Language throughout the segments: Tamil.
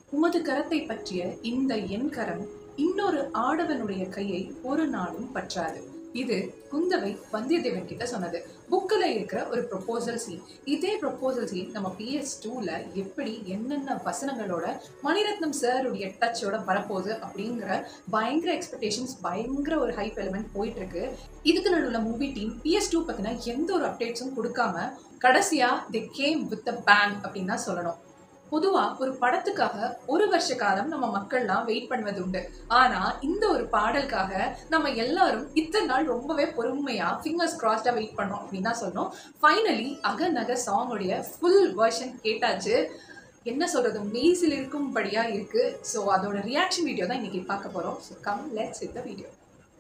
உமது கரத்தை பற்றிய இந்த என் கரம் இன்னொரு ஆடவனுடைய கையை ஒரு நாளும் பற்றாது இது குந்தவை வந்தியத்தேவன் கிட்ட சொன்னது புக்கில் இருக்கிற ஒரு ப்ரொபோசல் சீன் இதே ப்ரொபோசல் சீன் நம்ம பிஎஸ் டூவில் எப்படி என்னென்ன வசனங்களோட மணிரத்னம் சாருடைய டச்சோட வரப்போகுது அப்படிங்கிற பயங்கர எக்ஸ்பெக்டேஷன்ஸ் பயங்கர ஒரு ஹைப் எலிமெண்ட் போயிட்டு இருக்கு இதுக்கு நடுவில் மூவி டீம் பிஎஸ் டூ பற்றின எந்த ஒரு அப்டேட்ஸும் கொடுக்காம கடைசியாக the game with a bang அப்படின்னு தான் சொல்லணும் பொதுவா ஒரு படத்துக்காக ஒரு வருஷ காலம் நம்ம மக்கள்லாம் வெயிட் பண்ணுவது உண்டு ஆனா இந்த ஒரு பாடலுக்காக நம்ம எல்லாரும் இத்தனை நாள் ரொம்பவே பொறுமையா ஃபிங்கர்ஸ் கிராஸ்டா வெயிட் பண்ணோம் அப்படின்னு தான் சொன்னோம் ஃபைனலி அக நக சாங்கோடைய ஃபுல் வெர்ஷன் கேட்டாச்சு என்ன சொல்றது மெய்ஸில் இருக்கும்படியா இருக்கு ஸோ அதோட ரியாக்ஷன் வீடியோ தான் இன்னைக்கு பார்க்க போறோம் so come let's with the video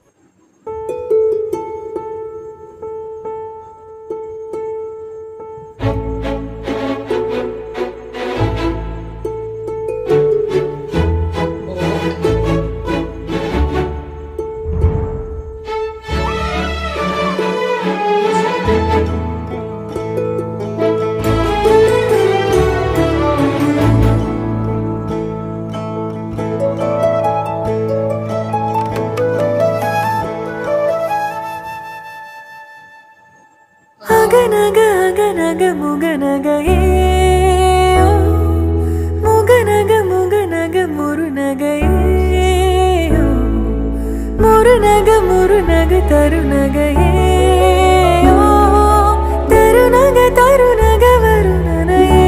அகநக அகநக முகநகையே ஓ, முகநக முகநக முருநகையே ஓ, முருநக முருநக தருநகையே ஓ, தருநக தருநக வருணனையே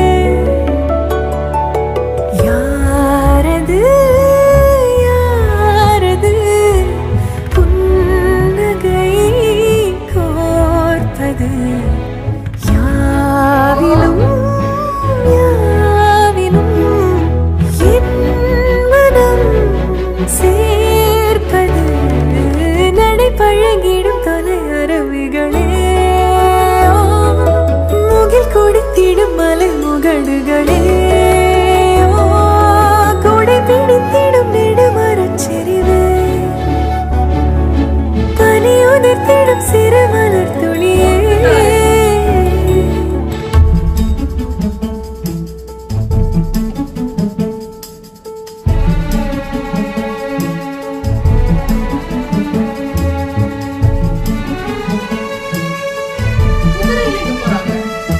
யாரது யாரது புன்னகை கோர்ப்பது யாவிலும் யாவிலும் என் மனம் சேர்ப்பது நடை பழகிடும் தொலை அரவிகளே ஓ, முகில் கொடுத்திடும் மலை முகடுகளே ஓ, கொடை பிடித்திடும் நெடுமரச் செறிவே பனி உதிர்த்திடும் சிறு மலர் துளியே குதிரையில எங்க போறாங்க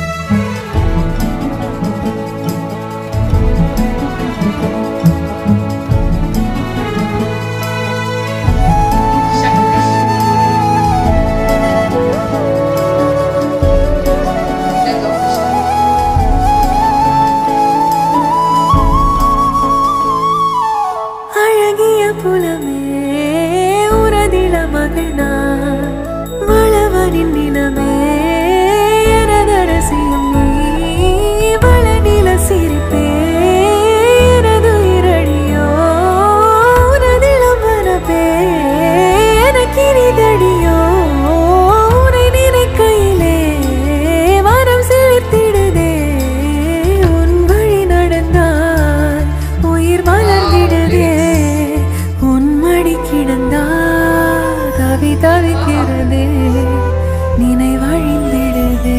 அழகிய புலமே உரதில மகனா வளவனின் நிலமே எனதரசியும் நீ வளநில சிரிப்பே எனது இரடியோ உனதிலம் மனப்பே எனக்கினிதடியோ உனை நினைக்கையிலே மனம் சிலிர்த்திடுதே உன் வழி நடந்தால் உயிர் மலர்ந்திடுதே உன் மடி கிடந்தால் தவி தவிக்கிறதே நினைவழிந்திடுதே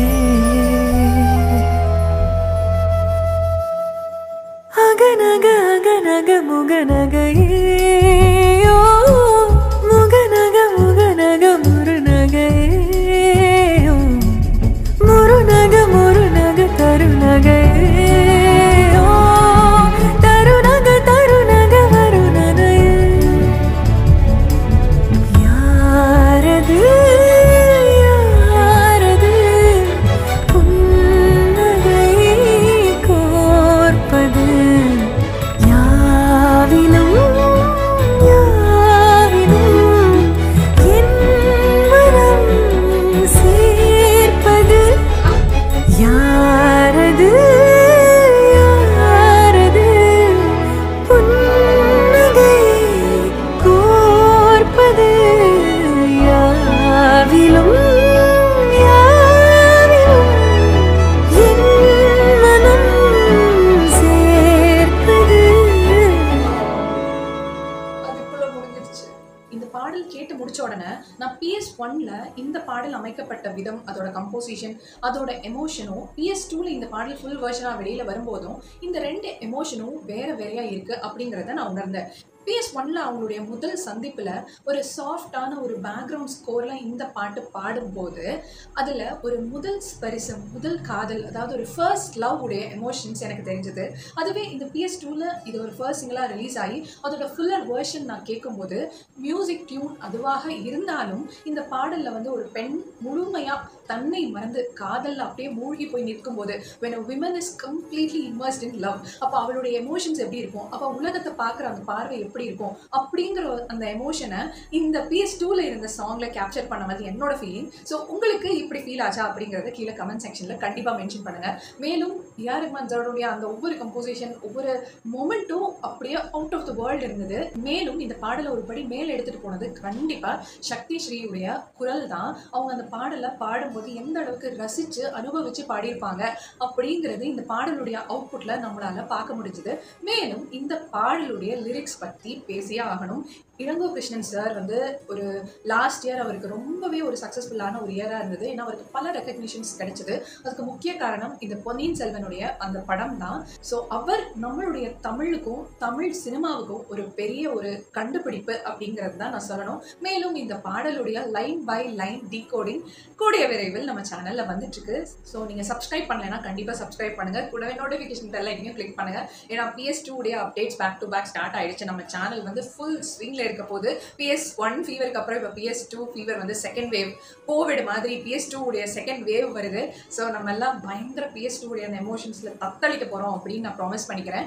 அகநக அகநக முகநகையே ஓ, முகநக முகநக முருநகையே ஓ, முருநக முருநக தருநகையே ஓ, தருநக தருநக வருணனையே யாரது யாரது புன்னகை கோர்ப்பது யாவிலும் உடனே நான் பிஎஸ் ஒன்ல இந்த பாடல் அமைக்கப்பட்ட விதம் அதோட கம்போசிஷன் அதோட எமோஷனும் பிஎஸ் டூல இந்த பாடல் ஃபுல் வெர்ஷனாக வெளியில வரும்போதும் இந்த ரெண்டு எமோஷனும் வேற வேறையா இருக்கு அப்படிங்கிறத நான் உணர்ந்தேன் பிஎஸ் ஒன்ல அவங்களுடைய முதல் சந்திப்புல ஒரு சாஃப்டான ஒரு பேக்ரவுண்ட் ஸ்கோர்ல இந்த பாட்டு பாடும்போது அதுல ஒரு முதல் ஸ்பரிசம் முதல் காதல் அதாவது ஒரு ஃபர்ஸ்ட் லவ் உடைய எமோஷன்ஸ் எனக்கு தெரிஞ்சது அதுவே இந்த பிஎஸ் டூவில் இது ஒரு ஃபர்ஸ்ட் சிங்கிளாக ரிலீஸ் ஆகி அதோட ஃபுல்லர் வேர்ஷன் நான் கேட்கும்போது மியூசிக் டியூன் அதுவாக இருந்தாலும் இந்த பாடலில் வந்து ஒரு பெண் முழுமையாக தன்னை மறந்து காதலில் அப்படியே மூழ்கி போய் நிற்கும்போது when a woman is completely immersed in love அப்போ அவளுடைய எமோஷன்ஸ் எப்படி இருக்கும் அப்போ உலகத்தை பார்க்குற அந்த பார்வை எப்படி இருக்கும் அப்படிங்கிற ஒரு- அந்த எமோஷனை இந்த பிஎஸ் டூவில் இருந்த சாங்ல கேப்சர் பண்ண மாதிரி என்னோட ஃபீலிங் ஸோ உங்களுக்கு இப்படி ஃபீல் ஆச்சா அப்படிங்கிறத கீழே கமெண்ட் செக்ஷனில் கண்டிப்பாக மென்ஷன் பண்ணுங்க மேலும் ஏஆர் ரஹ்மான் சாருடைய அந்த ஒவ்வொரு கம்போசிஷன் ஒவ்வொரு மொமெண்ட்டும் அப்படியே அவுட் ஆஃப் த வேர்ல்டு இருந்தது மேலும் இந்த பாடலை ஒரு படி மேலே எடுத்துகிட்டு போனது கண்டிப்பாக சக்தி ஸ்ரீயுடைய குரல் தான் அவங்க அந்த பாடலை பாடும்போது எந்த அளவுக்கு ரசித்து அனுபவித்து பாடியிருப்பாங்க அப்படிங்கிறது இந்த பாடலுடைய அவுட்புட்டில் நம்மளால் பார்க்க முடிஞ்சுது மேலும் இந்த பாடலுடைய லிரிக்ஸ் பற்றி பேசியே ஆகணும் இளங்கோ கிருஷ்ணன் சார் வந்து ஒரு லாஸ்ட் இயர் அவருக்கு ரொம்பவே ஒரு சக்ஸஸ்ஃபுல்லான ஒரு இயராக இருந்தது ஏன்னா அவருக்கு பல ரெக்கக்னிஷன்ஸ் கிடைச்சது அதுக்கு முக்கிய காரணம் இந்த பொன்னியின் செல்வனுடைய அந்த படம் தான் ஸோ அவர் நம்மளுடைய தமிழுக்கும் தமிழ் சினிமாவுக்கும் ஒரு பெரிய ஒரு கண்டுபிடிப்பு அப்படிங்கிறது தான் நான் சொல்லணும் மேலும் இந்த பாடலுடைய லைன் பை லைன் டீகோடிங் கூடிய விரைவில் நம்ம சேனலில் வந்துட்டு இருக்கு ஸோ நீங்கள் சப்ஸ்கிரைப் பண்ணலைன்னா கண்டிப்பாக சப்ஸ்கிரைப் பண்ணுங்க கூடவே நோட்டிஃபிகேஷன் பெல் ஐக்கனையும் கிளிக் பண்ணுங்க ஏன்னா பிஎஸ் டூ உடைய updates back to back start ஆயிடுச்சு நம்ம சேனல் வந்து ஃபுல் ஸ்விங்கில் இருக்க போது பிஎஸ் ஒன் ஃபீவருக்கு அப்புறம் இப்போ பிஎஸ் டூ ஃபீவர் வந்து செகண்ட் வேவ் கோவிட் மாதிரி பிஎஸ் டூ உடைய செகண்ட் வேவ் வருது ஸோ நம்ம எல்லாம் பயங்கர பிஎஸ் டூ உடைய அந்த எமோஷன்ஸில் தத்தளிக்க போகிறோம் அப்படின்னு நான் ப்ராமிஸ் பண்ணிக்கிறேன்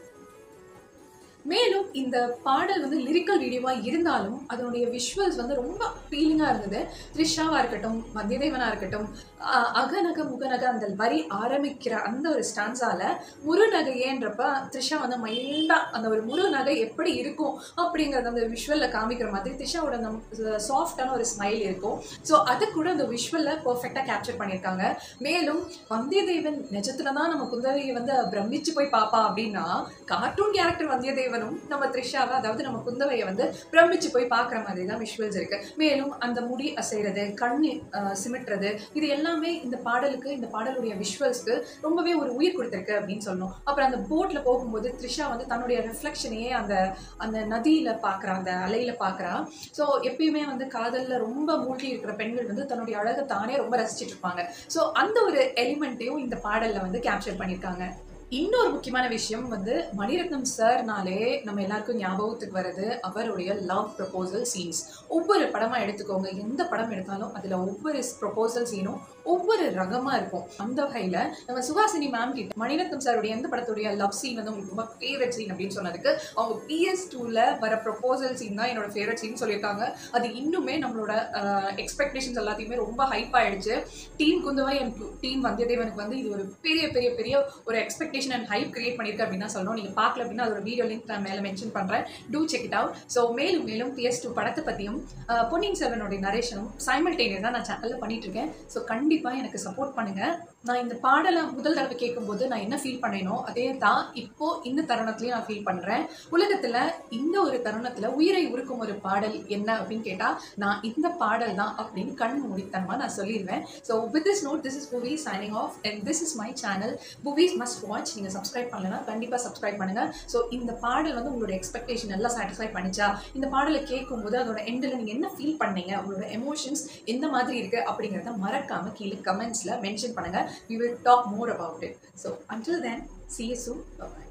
மேலும் இந்த பாடல் வந்து லிரிக்கல் வீடியோவாக இருந்தாலும் அதனுடைய விஷுவல்ஸ் வந்து ரொம்ப ஃபீலிங்காக இருந்தது த்ரிஷாவாக இருக்கட்டும் வந்தியத்தேவனாக இருக்கட்டும் அஹ் அகநக முகநக அந்த வரி ஆரம்பிக்கிற அந்த ஒரு ஸ்டான்ஸால முருநகையேன்றப்ப த்ரிஷா வந்து மைல்டாக அந்த ஒரு முருநகை எப்படி இருக்கும் அப்படிங்கிறத அந்த விஷுவலில் காமிக்கிற மாதிரி த்ரிஷாவோட அந்த சாஃப்டான ஒரு ஸ்மைல் இருக்கும் ஸோ அது கூட அந்த விஷுவலில் பர்ஃபெக்டாக கேப்சர் பண்ணியிருக்காங்க மேலும் வந்தியத்தேவன் நிஜத்துல தான் நம்ம குந்தவையை வந்து பிரமிச்சு போய் பாப்பா அப்படின்னா கார்ட்டூன் கேரக்டர் வந்தியத்தேவனும் நம்ம த்ரிஷாவை அதாவது நம்ம குந்தவையை வந்து பிரமிச்சு போய் பார்க்குற மாதிரி தான் விஷுவல்ஸ் இருக்கு மேலும் அந்த முடி அசைறது கண்ணு அஹ், சிமிட்டுறது இது எல்லாமே இந்த பாடலுக்கு இந்த பாடலுடைய விஷுவல்ஸ்க்கு ரொம்பவே ஒரு உயிர் கொடுத்துருக்கு அப்படின்னு சொல்லணும் அப்புறம் அந்த போட்ல போகும்போது த்ரிஷா வந்து தன்னுடைய ரிஃப்ளெக்ஷனையே அந்த அந்த நதியில பார்க்குறா அந்த அலையில பார்க்குறா ஸோ எப்பயுமே வந்து காதல்ல ரொம்ப மூழ்கி இருக்கிற பெண்கள் வந்து தன்னுடைய அழகை தானே ரொம்ப ரசிச்சிட்டு இருப்பாங்க ஸோ அந்த ஒரு எலிமெண்ட்டையும் இந்த பாடல்ல வந்து கேப்சர் பண்ணியிருக்காங்க இன்னொரு முக்கியமான விஷயம் வந்து மணிரத்னம் சார்னாலே நம்ம எல்லாருக்கும் ஞாபகத்துக்கு வர்றது அவருடைய லவ் ப்ரப்போசல் சீன்ஸ் ஒவ்வொரு படமா எடுத்துக்கோங்க எந்த படம் எடுத்தாலும் அதுல ஒவ்வொரு ப்ரப்போசல் சீனும் ஒவ்வொரு ரகமா இருக்கும் அந்த வகையில நம்ம சுஹாசினி மேம் கிட்ட மணிரத்னம் சாருடைய எந்த படத்துடைய லவ் சீன் வந்து உங்களுக்கு ரொம்ப ஃபேவரட் சீன் அப்படின்னு சொன்னதுக்கு அவங்க பிஎஸ் டூல வர ப்ரப்போசல் சீன் தான் என்னோட ஃபேவரட் சீன் சொல்லியிருக்காங்க அது இன்னுமே நம்மளோட எக்ஸ்பெக்டேஷன்ஸ் எல்லாத்தையுமே ரொம்ப ஹைப் ஆயிடுச்சு டீம் குந்தவை அண்ட் டீம் வந்தியத்தேவனுக்கு வந்து இது ஒரு பெரிய பெரிய பெரிய ஒரு எக்ஸ்பெக்டேஷன் அண்ட் ஹைப் கிரியேட் பண்ணியிருக்கு அப்படின்னு தான் சொல்லணும் நீங்கள் பார்க்கல அப்படின்னா அதோட வீடியோ லிங்க் நான் மேலே மென்ஷன் பண்ணுறேன் to check it out so மேலும் மேலும் பிஎஸ் டூ படத்தை பற்றியும் அஹ், பொன்னியின் செல்வனுடைய நரேஷனும் சைமல்டேனியஸாக நான் சேனலில் பண்ணிட்டு இருக்கேன் ஸோ கண்டிப்பாக எனக்கு சப்போர்ட் பண்ணுங்கள் நான் இந்த பாடலை முதல் தடவை கேட்கும்போது நான் என்ன ஃபீல் பண்ணேனோ அதே தான் இப்போ இந்த தருணத்துலையும் நான் ஃபீல் பண்ணுறேன் உலகத்தில் இந்த ஒரு தருணத்தில் உயிரை உருக்கும் ஒரு பாடல் என்ன அப்படின்னு கேட்டால் நான் இந்த பாடல் தான் அப்படின்னு கண் மூடித்தனமாக நான் சொல்லிடுவேன் so with this note this is Bhuvi signing off and this is my channel Bhuvi's must watch நீங்கள் சப்ஸ்கிரைப் பண்ணலன்னா கண்டிப்பாக சப்ஸ்கிரைப் பண்ணுங்கள் ஸோ இந்த பாடல் வந்து உங்களோட எக்ஸ்பெக்டேஷன் எல்லாம் சாட்டிஸ்ஃபை பண்ணிச்சா இந்த பாடலை கேட்கும்போது அதோட எண்டில் நீங்கள் என்ன ஃபீல் பண்ணீங்க உங்களோட எமோஷன்ஸ் எந்த மாதிரி இருக்குது அப்படிங்கிறத மறக்காமல் கீழே கமெண்ட்ஸில் மென்ஷன் பண்ணுங்கள் we will talk more about it so until then see you soon bye